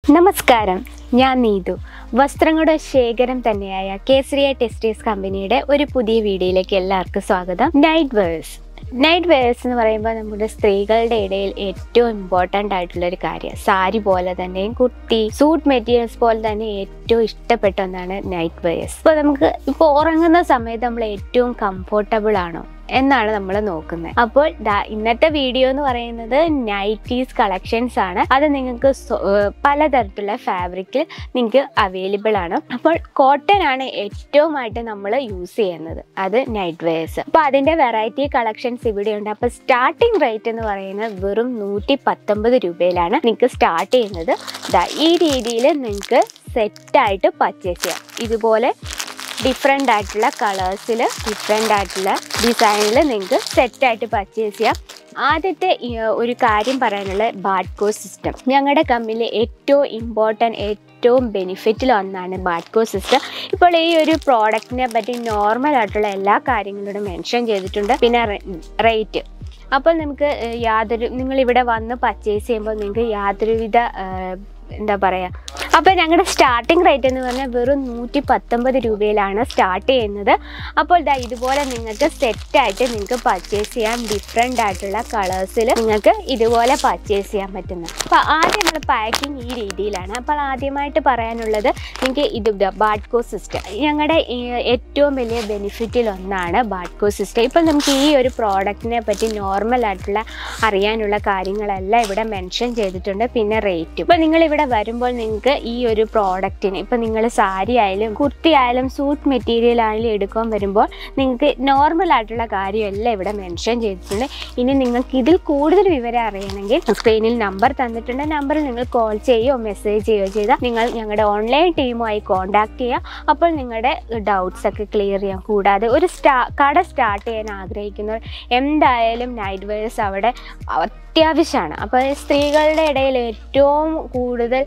നമസ്കാരം ഞാൻ നീതു വസ്ത്രങ്ങളുടെ ശേഖരം തന്നെയായ കേസരിയ ടെക്സ്റ്റൈൽസ് കമ്പനിയുടെ ഒരു പുതിയ വീഡിയോയിലേക്ക് എല്ലാവർക്കും സ്വാഗതം നൈറ്റ് വെയേഴ്സ് നൈറ്റ് വെയേഴ്സ് എന്ന് പറയുമ്പോൾ നമ്മുടെ സ്ത്രീകളുടെ ഇടയിൽ ഏറ്റവും ഇമ്പോർട്ടൻ്റ് ആയിട്ടുള്ള ഒരു കാര്യം സാരി പോലെ തന്നെയും കുർത്തി സൂട്ട് മെറ്റീരിയൽസ് പോലെ തന്നെ ഏറ്റവും ഇഷ്ടപ്പെട്ട ഒന്നാണ് നൈറ്റ് വെയേഴ്സ് ഇപ്പോൾ നമുക്ക് ഇപ്പോൾ ഉറങ്ങുന്ന സമയത്ത് നമ്മൾ ഏറ്റവും കംഫർട്ടബിൾ ആണോ എന്നാണ് നമ്മൾ നോക്കുന്നത് അപ്പോൾ ദാ ഇന്നത്തെ വീഡിയോ എന്ന് പറയുന്നത് നൈറ്റീസ് കളക്ഷൻസ് ആണ് അത് നിങ്ങൾക്ക് സ്വ- ഏർ പലതരത്തിലുള്ള ഫാബ്രിക്കിൽ നിങ്ങൾക്ക് അവൈലബിൾ ആണ് അപ്പോൾ കോട്ടൺ ആണ് ഏറ്റവുമായിട്ട് നമ്മൾ യൂസ് ചെയ്യുന്നത് അത് നൈറ്റ് വെയേഴ്സ് അപ്പോൾ അതിൻ്റെ വെറൈറ്റി കളക്ഷൻസ് ഇവിടെയുണ്ട് അപ്പോൾ സ്റ്റാർട്ടിംഗ് റേറ്റ് എന്ന് പറയുന്നത് വെറും നൂറ്റി പത്തൊമ്പത് രൂപയിലാണ് നിങ്ങൾക്ക് സ്റ്റാർട്ട് ചെയ്യുന്നത് ദാ ഈ രീതിയിൽ നിങ്ങൾക്ക് സെറ്റായിട്ട് പർച്ചേസ് ചെയ്യാം ഇതുപോലെ ഡിഫറെൻ്റ് ആയിട്ടുള്ള കളേഴ്സിൽ ഡിഫറെൻ്റ് ആയിട്ടുള്ള ഡിസൈനിൽ നിങ്ങൾക്ക് സെറ്റായിട്ട് പർച്ചേസ് ചെയ്യാം ആദ്യത്തെ ഈ, ഒരു കാര്യം പറയാനുള്ള ബാഡ്കോ സിസ്റ്റം ഞങ്ങളുടെ കമ്പനിയിലെ ഏറ്റവും ഇമ്പോർട്ടൻറ്റ് ഏറ്റവും ബെനിഫിറ്റിൽ ഒന്നാണ് ബാഡ്കോ സിസ്റ്റം ഇപ്പോൾ ഈ ഒരു പ്രോഡക്റ്റിനെ പറ്റി നോർമൽ ആയിട്ടുള്ള എല്ലാ കാര്യങ്ങളോടും മെൻഷൻ ചെയ്തിട്ടുണ്ട് പിന്നെ റേറ്റ് അപ്പോൾ നമുക്ക് ഏഹ്, യാതൊരു നിങ്ങളിവിടെ വന്ന് പർച്ചേസ് ചെയ്യുമ്പോൾ നിങ്ങൾക്ക് യാതൊരുവിധ ഏഹ്, എന്താ പറയുക അപ്പോൾ ഞങ്ങളുടെ സ്റ്റാർട്ടിംഗ് റേറ്റ് എന്ന് പറഞ്ഞാൽ വെറും നൂറ്റി പത്തൊമ്പത് രൂപയിലാണ് സ്റ്റാർട്ട് ചെയ്യുന്നത് അപ്പോൾ ദാ ഇതുപോലെ നിങ്ങൾക്ക് സെറ്റായിട്ട് നിങ്ങൾക്ക് പർച്ചേസ് ചെയ്യാം ഡിഫറെൻ്റ് ആയിട്ടുള്ള കളേഴ്സിൽ നിങ്ങൾക്ക് ഇതുപോലെ പർച്ചേസ് ചെയ്യാൻ പറ്റുന്നത് അപ്പോൾ ആദ്യം നമ്മൾ പാക്കിംഗ് ഈ രീതിയിലാണ് അപ്പോൾ ആദ്യമായിട്ട് പറയാനുള്ളത് നിങ്ങൾക്ക് ഇത് ബാഡ്കോ സിസ്റ്റം ഞങ്ങളുടെ ഈ ഏറ്റവും വലിയ ബെനിഫിറ്റിൽ ഒന്നാണ് ബാഡ്കോ സിസ്റ്റം ഇപ്പോൾ നമുക്ക് ഈ ഒരു പ്രോഡക്റ്റിനെ പറ്റി നോർമൽ ആയിട്ടുള്ള അറിയാനുള്ള കാര്യങ്ങളെല്ലാം ഇവിടെ മെൻഷൻ ചെയ്തിട്ടുണ്ട് പിന്നെ റേറ്റും ഇപ്പോൾ നിങ്ങൾ ഇവിടെ വരുമ്പോൾ നിങ്ങൾക്ക് ഈ ഒരു പ്രോഡക്റ്റിന് ഇപ്പോൾ നിങ്ങൾ സാരി ആയാലും കുർത്തി ആയാലും സൂട്ട് മെറ്റീരിയൽ ആയാലും എടുക്കാൻ വരുമ്പോൾ നിങ്ങൾക്ക് നോർമൽ ആയിട്ടുള്ള കാര്യമെല്ലാം ഇവിടെ മെൻഷൻ ചെയ്തിട്ടുണ്ട് ഇനി നിങ്ങൾക്ക് ഇതിൽ കൂടുതൽ വിവരം അറിയണമെങ്കിൽ സ്ക്രീനിൽ നമ്പർ തന്നിട്ടുണ്ട് നമ്പറിൽ നിങ്ങൾ കോൾ ചെയ്യുകയോ മെസ്സേജ് ചെയ്യുകയോ ചെയ്താൽ നിങ്ങൾ ഞങ്ങളുടെ ഓൺലൈൻ ടീമുമായി കോൺടാക്ട് ചെയ്യുക അപ്പോൾ നിങ്ങളുടെ ഡൗട്ട്സ് ഒക്കെ ക്ലിയർ ചെയ്യാം കൂടാതെ ഒരു സ്റ്റാ കട സ്റ്റാർട്ട് ചെയ്യാൻ ആഗ്രഹിക്കുന്നവർ എന്തായാലും നൈറ്റ് വെയേഴ്സ് അവിടെ അത്യാവശ്യമാണ് അപ്പോൾ സ്ത്രീകളുടെ ഇടയിൽ ഏറ്റവും കൂടുതൽ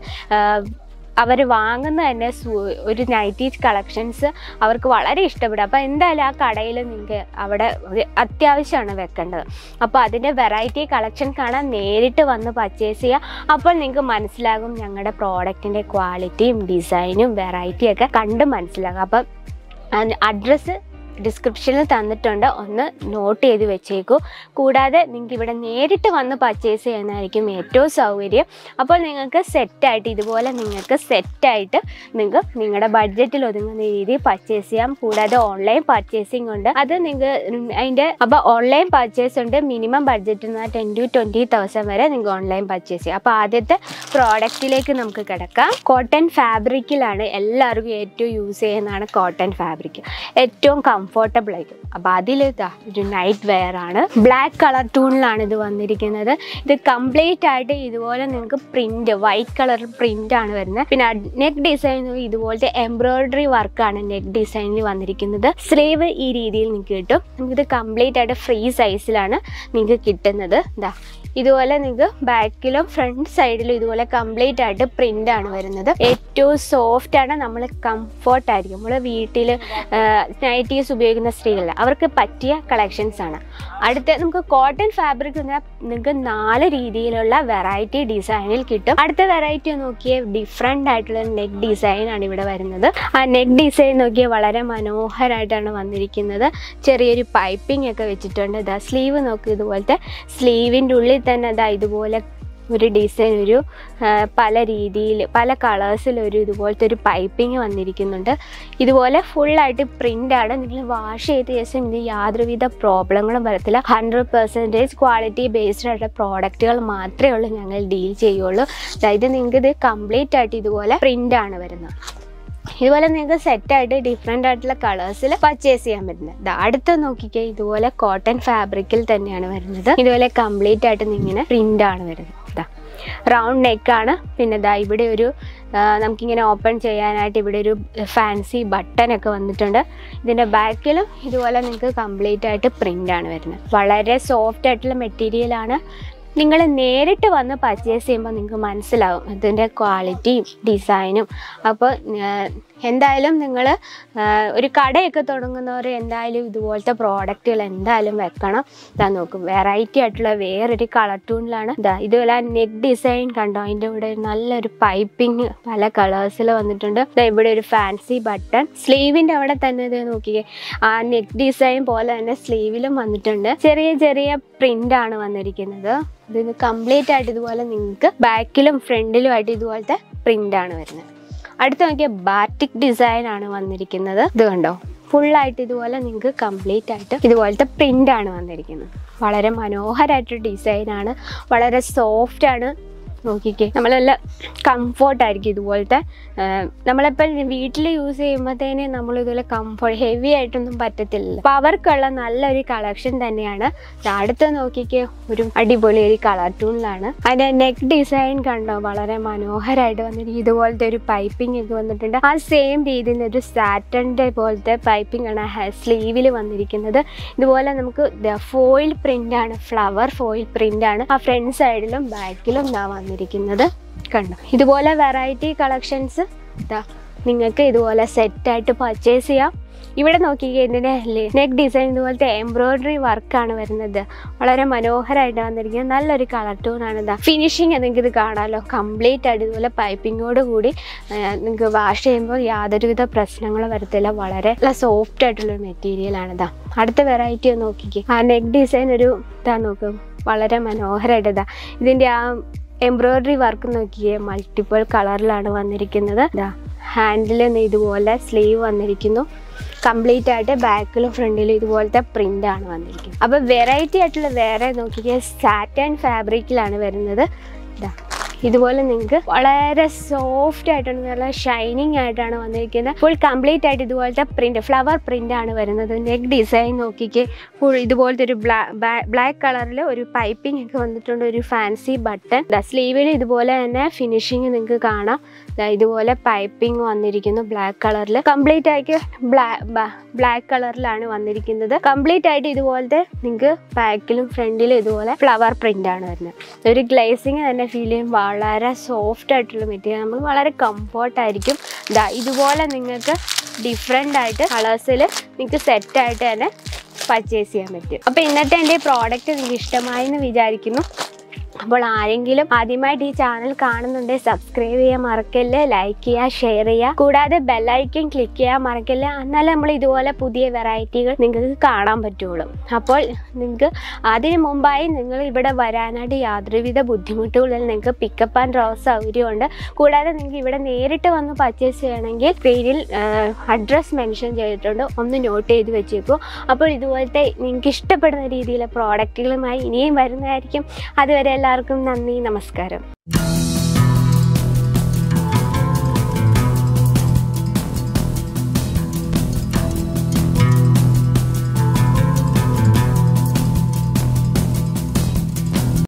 അവർ വാങ്ങുന്ന തന്നെ സു- ഒരു നൈറ്റി കളക്ഷൻസ് അവർക്ക് വളരെ ഇഷ്ടപ്പെടും അപ്പോൾ എന്തായാലും ആ കടയിൽ നിങ്ങൾക്ക് അവിടെ ഒരു അത്യാവശ്യമാണ് വെക്കേണ്ടത് അപ്പോൾ അതിൻ്റെ വെറൈറ്റി കളക്ഷൻ കാണാൻ നേരിട്ട് വന്ന് പർച്ചേസ് ചെയ്യുക അപ്പോൾ നിങ്ങൾക്ക് മനസ്സിലാകും ഞങ്ങളുടെ പ്രോഡക്റ്റിൻ്റെ ക്വാളിറ്റിയും ഡിസൈനും വെറൈറ്റിയൊക്കെ കണ്ട് മനസ്സിലാകും അപ്പം അഡ്രസ്സ് ഡിസ്ക്രിപ്ഷനിൽ തന്നിട്ടുണ്ട് ഒന്ന് നോട്ട് ചെയ്ത് വെച്ചേക്കൂ കൂടാതെ നിങ്ങൾക്ക് ഇവിടെ നേരിട്ട് വന്ന് പർച്ചേസ് ചെയ്യുന്നതായിരിക്കും ഏറ്റവും സൗകര്യം അപ്പോൾ നിങ്ങൾക്ക് സെറ്റായിട്ട് ഇതുപോലെ നിങ്ങൾക്ക് സെറ്റായിട്ട് നിങ്ങൾക്ക് നിങ്ങളുടെ ബഡ്ജറ്റിൽ ഒതുങ്ങുന്ന രീതിയിൽ പർച്ചേസ് ചെയ്യാം കൂടാതെ ഓൺലൈൻ പർച്ചേസിംഗ് ഉണ്ട് അത് നിങ്ങൾക്ക് അതിൻ്റെ അപ്പോൾ ഓൺലൈൻ പർച്ചേസ് ഉണ്ട് മിനിമം ബഡ്ജറ്റ് എന്ന് ടെൻ ടു ട്വൻറ്റി തൗസൻഡ് വരെ നിങ്ങൾക്ക് ഓൺലൈൻ പർച്ചേസ് ചെയ്യാം അപ്പോൾ ആദ്യത്തെ പ്രോഡക്റ്റിലേക്ക് നമുക്ക് കിടക്കാം കോട്ടൺ ഫാബ്രിക്കിലാണ് എല്ലാവർക്കും ഏറ്റവും യൂസ് ചെയ്യുന്നതാണ് കോട്ടൺ ഫാബ്രിക് ഏറ്റവും കംഫർട്ടബിൾ ആയിരിക്കും അപ്പോൾ അതിൽ ഇതാ ഒരു നൈറ്റ് വെയർ ആണ് ബ്ലാക്ക് കളർ ടൂണിലാണ് ഇത് വന്നിരിക്കുന്നത് ഇത് കംപ്ലീറ്റ് ആയിട്ട് ഇതുപോലെ നിങ്ങൾക്ക് പ്രിന്റ് വൈറ്റ് കളർ പ്രിന്റ് ആണ് വരുന്നത് പിന്നെ നെക്ക് ഡിസൈൻ ഇതുപോലത്തെ എംബ്രോയിഡറി വർക്കാണ് നെക്ക് ഡിസൈനിൽ വന്നിരിക്കുന്നത് സ്ലീവ് ഈ രീതിയിൽ നിങ്ങൾക്ക് കിട്ടും നമുക്കിത് കംപ്ലീറ്റ് ആയിട്ട് ഫ്രീ സൈസിലാണ് നിങ്ങൾക്ക് കിട്ടുന്നത് ഇതാ ഇതുപോലെ നിങ്ങൾക്ക് ബാക്കിലും ഫ്രണ്ട് സൈഡിലും ഇതുപോലെ കംപ്ലീറ്റ് ആയിട്ട് പ്രിന്റ് ആണ് വരുന്നത് ഏറ്റവും സോഫ്റ്റ് ആണ് നമ്മൾ കംഫർട്ട് ആയിരിക്കും നമ്മൾ വീട്ടിൽ നൈറ്റീസ് ഉപയോഗിക്കുന്ന സ്ത്രീകൾ അവർക്ക് പറ്റിയ കളക്ഷൻസ് ആണ് അടുത്ത നമുക്ക് കോട്ടൺ ഫാബ്രിക് നിങ്ങൾക്ക് നാല് രീതിയിലുള്ള വെറൈറ്റി ഡിസൈനിൽ കിട്ടും അടുത്ത വെറൈറ്റി നോക്കിയ ഡിഫറെൻ്റ് ആയിട്ടുള്ള നെക്ക് ഡിസൈൻ ആണ് ഇവിടെ വരുന്നത് ആ നെക്ക് ഡിസൈൻ നോക്കിയാൽ വളരെ മനോഹരമായിട്ടാണ് വന്നിരിക്കുന്നത് ചെറിയൊരു പൈപ്പിംഗ് ഒക്കെ വെച്ചിട്ടുണ്ട് ഇതാ സ്ലീവ് നോക്കി ഇതുപോലത്തെ സ്ലീവിൻ്റെ ഉള്ളിൽ തന്നെ ഇതാ ഇതുപോലെ ഒരു ഡിസൈൻ ഒരു ആ, പല രീതിയിൽ പല കളേഴ്സിൽ ഒരു ഇതുപോലത്തെ ഒരു പൈപ്പിംഗ് വന്നിരിക്കുന്നുണ്ട് ഇതുപോലെ ഫുള്ളായിട്ട് പ്രിൻ്റ് ആണ് നിങ്ങൾ വാഷ് ചെയ്ത ശേഷം ഇത് യാതൊരുവിധ പ്രോബ്ലങ്ങളും വരത്തില്ല ഹൺഡ്രഡ് പെർസെൻറ്റേജ് ക്വാളിറ്റി ബേസ്ഡ് ആയിട്ടുള്ള പ്രോഡക്റ്റുകൾ മാത്രമേ ഉള്ളൂ ഞങ്ങൾ ഡീൽ ചെയ്യുള്ളൂ അതായത് നിങ്ങൾക്ക് ഇത് കംപ്ലീറ്റ് ആയിട്ട് ഇതുപോലെ പ്രിൻ്റ് ആണ് വരുന്നത് ഇതുപോലെ നിങ്ങൾക്ക് സെറ്റായിട്ട് ഡിഫറെൻ്റ് ആയിട്ടുള്ള കളേഴ്സിൽ പർച്ചേസ് ചെയ്യാൻ പറ്റുന്നത് ദാ അടുത്ത നോക്കിക്കേ ഇതുപോലെ കോട്ടൺ ഫാബ്രിക്കിൽ തന്നെയാണ് വരുന്നത് ഇതുപോലെ കംപ്ലീറ്റ് ആയിട്ട് ഇങ്ങനെ പ്രിൻ്റ് ആണ് വരുന്നത് ഇതാ റൗണ്ട് നെക്കാണ് പിന്നെ ദാ ഇവിടെ ഒരു ആ, നമുക്കിങ്ങനെ ഓപ്പൺ ചെയ്യാനായിട്ട് ഇവിടെ ഒരു ഫാൻസി ബട്ടനൊക്കെ വന്നിട്ടുണ്ട് ഇതിൻ്റെ ബാക്കിലും ഇതുപോലെ നിങ്ങൾക്ക് കംപ്ലീറ്റ് ആയിട്ട് പ്രിൻ്റ് ആണ് വരുന്നത് വളരെ സോഫ്റ്റ് ആയിട്ടുള്ള മെറ്റീരിയലാണ് നിങ്ങൾ നേരിട്ട് വന്ന് പർച്ചേസ് ചെയ്യുമ്പോൾ നിങ്ങൾക്ക് മനസ്സിലാവും ഇതിൻ്റെ ക്വാളിറ്റിയും ഡിസൈനും അപ്പോൾ എന്തായാലും നിങ്ങൾ ഒരു കടയൊക്കെ തുടങ്ങുന്നവർ എന്തായാലും ഇതുപോലത്തെ പ്രോഡക്റ്റുകൾ എന്തായാലും വെക്കണം ഇതാ നോക്കും വെറൈറ്റി ആയിട്ടുള്ള വേറൊരു കളർ ടൂണിലാണ് ഇതാ ഇതുപോലെ നെക്ക് ഡിസൈൻ കണ്ടോ അതിൻ്റെ ഇവിടെ നല്ലൊരു പൈപ്പിംഗ് പല കളേഴ്സിൽ വന്നിട്ടുണ്ട് ദാ ഇവിടെ ഒരു ഫാൻസി ബട്ടൺ സ്ലീവിൻ്റെ അവിടെ തന്നെ ഇത് നോക്കിയേ ആ നെക്ക് ഡിസൈൻ പോലെ തന്നെ സ്ലീവിലും വന്നിട്ടുണ്ട് ചെറിയ ചെറിയ പ്രിന്റ് ആണ് വന്നിരിക്കുന്നത് ഇത് കംപ്ലീറ്റ് ആയിട്ട് ഇതുപോലെ നിങ്ങൾക്ക് ബാക്കിലും ഫ്രണ്ടിലും ആയിട്ട് ഇതുപോലത്തെ പ്രിന്റ് ആണ് വരുന്നത് അടുത്ത് നോക്കിയ ബാറ്റിക് ഡിസൈൻ ആണ് വന്നിരിക്കുന്നത് ഇത് കണ്ടോ ഫുള്ളായിട്ട് ഇതുപോലെ നിങ്ങൾക്ക് കംപ്ലീറ്റ് ആയിട്ട് ഇതുപോലത്തെ പ്രിന്റ് ആണ് വന്നിരിക്കുന്നത് വളരെ മനോഹരമായിട്ടൊരു ഡിസൈനാണ് വളരെ സോഫ്റ്റ് ആണ് നോക്കിക്കേ നമ്മളെല്ലാം കംഫോർട്ടായിരിക്കും ഇതുപോലത്തെ നമ്മളിപ്പോൾ വീട്ടിൽ യൂസ് ചെയ്യുമ്പോഴത്തേന് നമ്മൾ ഇതുപോലെ കംഫോർട്ട് ഹെവി ആയിട്ടൊന്നും പറ്റത്തില്ല അപ്പോൾ അവർക്കുള്ള നല്ലൊരു കളക്ഷൻ തന്നെയാണ് അടുത്ത് നോക്കിക്കേ ഒരു അടിപൊളി ഒരു കളർ ടൂണിലാണ് അതിൻ്റെ നെക്ക് ഡിസൈൻ കണ്ടോ വളരെ മനോഹരമായിട്ട് വന്നിട്ട് ഇതുപോലത്തെ ഒരു പൈപ്പിംഗ് ഒക്കെ വന്നിട്ടുണ്ട് ആ സെയിം രീതിയിൽ ഒരു സാറ്റൻ്റെ പോലത്തെ പൈപ്പിംഗ് ആണ് സ്ലീവിൽ വന്നിരിക്കുന്നത് ഇതുപോലെ നമുക്ക് ഫോയിൽ പ്രിന്റ് ആണ് ഫ്ലവർ ഫോയിൽ പ്രിന്റ് ആണ് ആ ഫ്രണ്ട് സൈഡിലും ബാക്കിലും ഇതാ വന്നിരിക്കുന്നത് കണ്ടോ ഇതുപോലെ വെറൈറ്റി കളക്ഷൻസ് ഇതാ നിങ്ങൾക്ക് ഇതുപോലെ സെറ്റായിട്ട് പർച്ചേസ് ചെയ്യാം ഇവിടെ നോക്കിക്കേ ഇതിൻ്റെ നെക്ക് ഡിസൈൻ ഇതുപോലത്തെ എംബ്രോയിഡറി വർക്കാണ് വരുന്നത് വളരെ മനോഹരമായിട്ട് വന്നിരിക്കുന്നത് നല്ലൊരു കളർ ടൂണാണ് ഇതാ ഫിനിഷിങ് നിങ്ങൾക്ക് ഇത് കാണാമല്ലോ കംപ്ലീറ്റ് ആയിട്ട് ഇതുപോലെ പൈപ്പിങ്ങോട് കൂടി നിങ്ങൾക്ക് വാഷ് ചെയ്യുമ്പോൾ യാതൊരുവിധ പ്രശ്നങ്ങളും വരത്തില്ല വളരെ സോഫ്റ്റ് ആയിട്ടുള്ള മെറ്റീരിയലാണ് ഇതാ അടുത്ത വെറൈറ്റി ഒന്ന് നോക്കിക്കേ ആ നെക്ക് ഡിസൈൻ ഒരു ഇതാ നോക്കും വളരെ മനോഹരമായിട്ട് ഇതാ ഇതിൻ്റെ ആ എംബ്രോയിഡറി വർക്ക് നോക്കിയേ മൾട്ടിപ്പിൾ കളറിലാണ് വന്നിരിക്കുന്നത് ഇതാ ഹാൻഡിൽ ഇതുപോലെ സ്ലീവ് വന്നിരിക്കുന്നു കംപ്ലീറ്റ് ആയിട്ട് ബാക്കിലും ഫ്രണ്ടിലും ഇതുപോലത്തെ പ്രിന്റ് ആണ് വന്നിരിക്കുന്നത് അപ്പോൾ വെറൈറ്റി ആയിട്ടുള്ള വേറെ നോക്കിക്കേ സാറ്റൻ ഫാബ്രിക്കിലാണ് വരുന്നത് ഇതാ ഇതുപോലെ നിങ്ങൾക്ക് വളരെ സോഫ്റ്റ് ആയിട്ടാണ് നല്ല ഷൈനിങ് ആയിട്ടാണ് വന്നിരിക്കുന്നത് ഫുൾ കംപ്ലീറ്റ് ആയിട്ട് ഇതുപോലത്തെ പ്രിന്റ് ഫ്ലവർ പ്രിന്റ് ആണ് വരുന്നത് നെക്ക് ഡിസൈൻ നോക്കിക്കേ ഫുൾ ഇതുപോലത്തെ ഒരു ബ്ലാക്ക് കളറിൽ ഒരു പൈപ്പിംഗ് ഒക്കെ വന്നിട്ടുണ്ട് ഒരു ഫാൻസി ബട്ടൺ സ്ലീവിൽ ഇതുപോലെ തന്നെ ഫിനിഷിങ് നിങ്ങൾക്ക് കാണാം ദാ ഇതുപോലെ പൈപ്പിംഗ് വന്നിരിക്കുന്നു ബ്ലാക്ക് കളറിൽ കംപ്ലീറ്റ് ആയിട്ട് ബ്ലാക്ക് കളറിലാണ് വന്നിരിക്കുന്നത് കംപ്ലീറ്റ് ആയിട്ട് ഇതുപോലത്തെ നിങ്ങൾക്ക് ബാക്കിലും ഫ്രണ്ടിലും ഇതുപോലെ ഫ്ലവർ പ്രിന്റ് ആണ് വരുന്നത് ഒരു ഗ്ലേസിങ് തന്നെ ഫീൽ ചെയ്യും വളരെ സോഫ്റ്റ് ആയിട്ടുള്ള മെറ്റീരിയൽ നമ്മൾ വളരെ കംഫോർട്ടായിരിക്കും ഇതാ ഇതുപോലെ നിങ്ങൾക്ക് ഡിഫറെൻ്റ് ആയിട്ട് കളേഴ്സിൽ നിങ്ങൾക്ക് സെറ്റായിട്ട് തന്നെ പർച്ചേസ് ചെയ്യാൻ പറ്റും അപ്പോൾ ഇന്നത്തെ എൻ്റെ പ്രോഡക്റ്റ് നിങ്ങൾക്ക് ഇഷ്ടമായി എന്ന് വിചാരിക്കുന്നു അപ്പോൾ ആരെങ്കിലും ആദ്യമായിട്ട് ഈ ചാനൽ കാണുന്നുണ്ടെങ്കിൽ സബ്സ്ക്രൈബ് ചെയ്യാൻ മറക്കല്ലേ ലൈക്ക് ചെയ്യുക ഷെയർ ചെയ്യുക കൂടാതെ ബെല്ലൈക്കൻ ക്ലിക്ക് ചെയ്യാൻ മറക്കല്ലേ എന്നാലേ നമ്മൾ ഇതുപോലെ പുതിയ വെറൈറ്റികൾ നിങ്ങൾക്ക് കാണാൻ പറ്റുള്ളൂ അപ്പോൾ നിങ്ങൾക്ക് അതിന് മുമ്പായി നിങ്ങൾ ഇവിടെ വരാനായിട്ട് യാതൊരുവിധ ബുദ്ധിമുട്ടുകളിൽ നിങ്ങൾക്ക് പിക്കപ്പ് ആൻഡ് ഡ്രോപ്പ് സൗകര്യമുണ്ട് കൂടാതെ നിങ്ങൾക്ക് ഇവിടെ നേരിട്ട് വന്ന് പർച്ചേസ് ചെയ്യണമെങ്കിൽ പേരിൽ അഡ്രസ്സ് മെൻഷൻ ചെയ്തിട്ടുണ്ട് ഒന്ന് നോട്ട് ചെയ്ത് വെച്ചേക്കൂ അപ്പോൾ ഇതുപോലത്തെ നിങ്ങൾക്ക് ഇഷ്ടപ്പെടുന്ന രീതിയിലെ പ്രോഡക്റ്റുകളുമായി ഇനിയും വരുന്നതായിരിക്കും അതുവരെ എല്ലാവർക്കും നന്ദി നമസ്കാരം